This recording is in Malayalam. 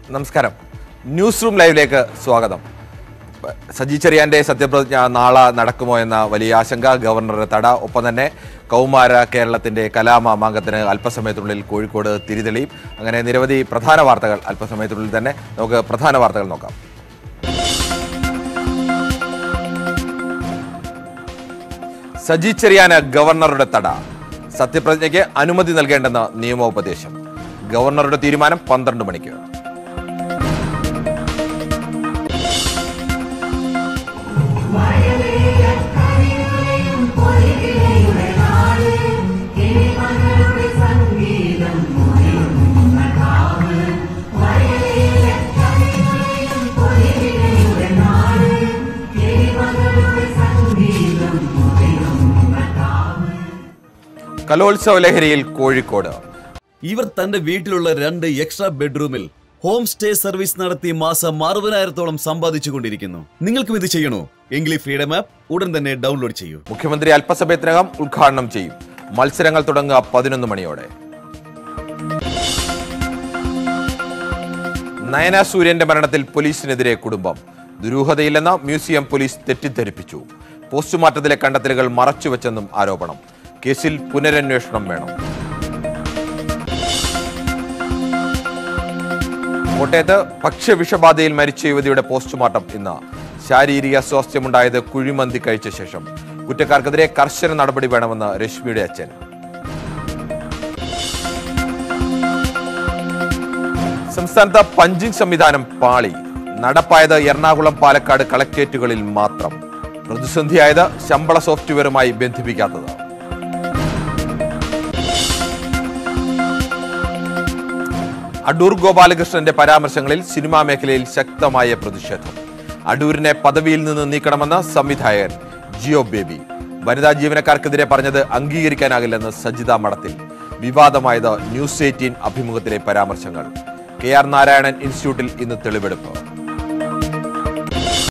നമസ്കാരം ന്യൂസ് റൂം ലൈവിലേക്ക് സ്വാഗതം സജി ചെറിയാന്റെ സത്യപ്രതിജ്ഞ നാളെ നടക്കുമോ എന്ന വലിയ ആശങ്ക ഗവർണറുടെ തട ഒപ്പം തന്നെ കൗമാര കേരളത്തിന്റെ കലാമാമാങ്കത്തിന് അല്പസമയത്തിനുള്ളിൽ കോഴിക്കോട് തിരിതെളിയും അങ്ങനെ നിരവധി പ്രധാന വാർത്തകൾ അല്പസമയത്തിനുള്ളിൽ തന്നെ നമുക്ക് പ്രധാന വാർത്തകൾ നോക്കാം സജി ചെറിയാന് ഗവർണറുടെ തട സത്യപ്രതിജ്ഞയ്ക്ക് അനുമതി നൽകേണ്ടെന്ന് നിയമോപദേശം ഗവർണറുടെ തീരുമാനം പന്ത്രണ്ട് മണിക്ക് കലോത്സവ ലഹരിയിൽ കോഴിക്കോട് ഇവർ തന്റെ വീട്ടിലുള്ള രണ്ട് എക്സ്ട്രാ ബെഡ്റൂമിൽ ഹോം സ്റ്റേ സർവീസ് നടത്തി മാസം അറുപതിനായിരത്തോളം സമ്പാദിച്ചുകൊണ്ടിരിക്കുന്നു നിങ്ങൾക്കും ഇത് ചെയ്യണോ എങ്കിൽ ഈ ഫ്രീഡം ആപ്പ് ഉടൻ തന്നെ ഡൗൺലോഡ് ചെയ്യൂ മുഖ്യമന്ത്രി അല്പസമയത്തിനകം ഉദ്ഘാടനം ചെയ്യും മത്സരങ്ങൾ തുടങ്ങുക പതിനൊന്ന് മണിയോടെ നയന സൂര്യന്റെ മരണത്തിൽ പോലീസിനെതിരെ കുടുംബം ദുരൂഹതയില്ലെന്ന് മ്യൂസിയം പോലീസ് തെറ്റിദ്ധരിപ്പിച്ചു പോസ്റ്റ്മോർട്ടത്തിലെ കണ്ടെത്തലുകൾ മറച്ചുവെച്ചെന്നും ആരോപണം കേസിൽ പുനരന്വേഷണം വേണം കോട്ടയത്ത് ഭക്ഷ്യവിഷബാധയിൽ മരിച്ച യുവതിയുടെ പോസ്റ്റ്മോർട്ടം ഇന്ന് ശാരീരിക അസ്വാസ്ഥ്യമുണ്ടായത് കുഴിമന്തി കഴിച്ച ശേഷം കുറ്റക്കാർക്കെതിരെ കർശന നടപടി വേണമെന്ന് രശ്മിയുടെ അച്ഛൻ സംസ്ഥാനത്ത് പഞ്ചിങ് സംവിധാനം പാളി നടപ്പായത് എറണാകുളം പാലക്കാട് കളക്ടറേറ്റുകളിൽ മാത്രം പ്രതിസന്ധിയായത് ശമ്പള സോഫ്റ്റ്വെയറുമായി ബന്ധിപ്പിക്കാത്തത് അടൂർ ഗോപാലകൃഷ്ണന്റെ പരാമർശങ്ങളിൽ സിനിമാ മേഖലയിൽ ശക്തമായ പ്രതിഷേധം അടൂരിനെ പദവിയിൽ നിന്ന് നീക്കണമെന്ന് സംവിധായകൻ ജിയോ ബേബി വനിതാ ജീവനക്കാർക്കെതിരെ പറഞ്ഞത് അംഗീകരിക്കാനാകില്ലെന്ന് സജിത മഠത്തിൽ വിവാദമായത് ന്യൂസ് എയ്റ്റീൻ അഭിമുഖത്തിലെ പരാമർശങ്ങൾ കെ ആർ നാരായണൻ ഇൻസ്റ്റിറ്റ്യൂട്ടിൽ ഇന്ന് തെളിവെടുപ്പ്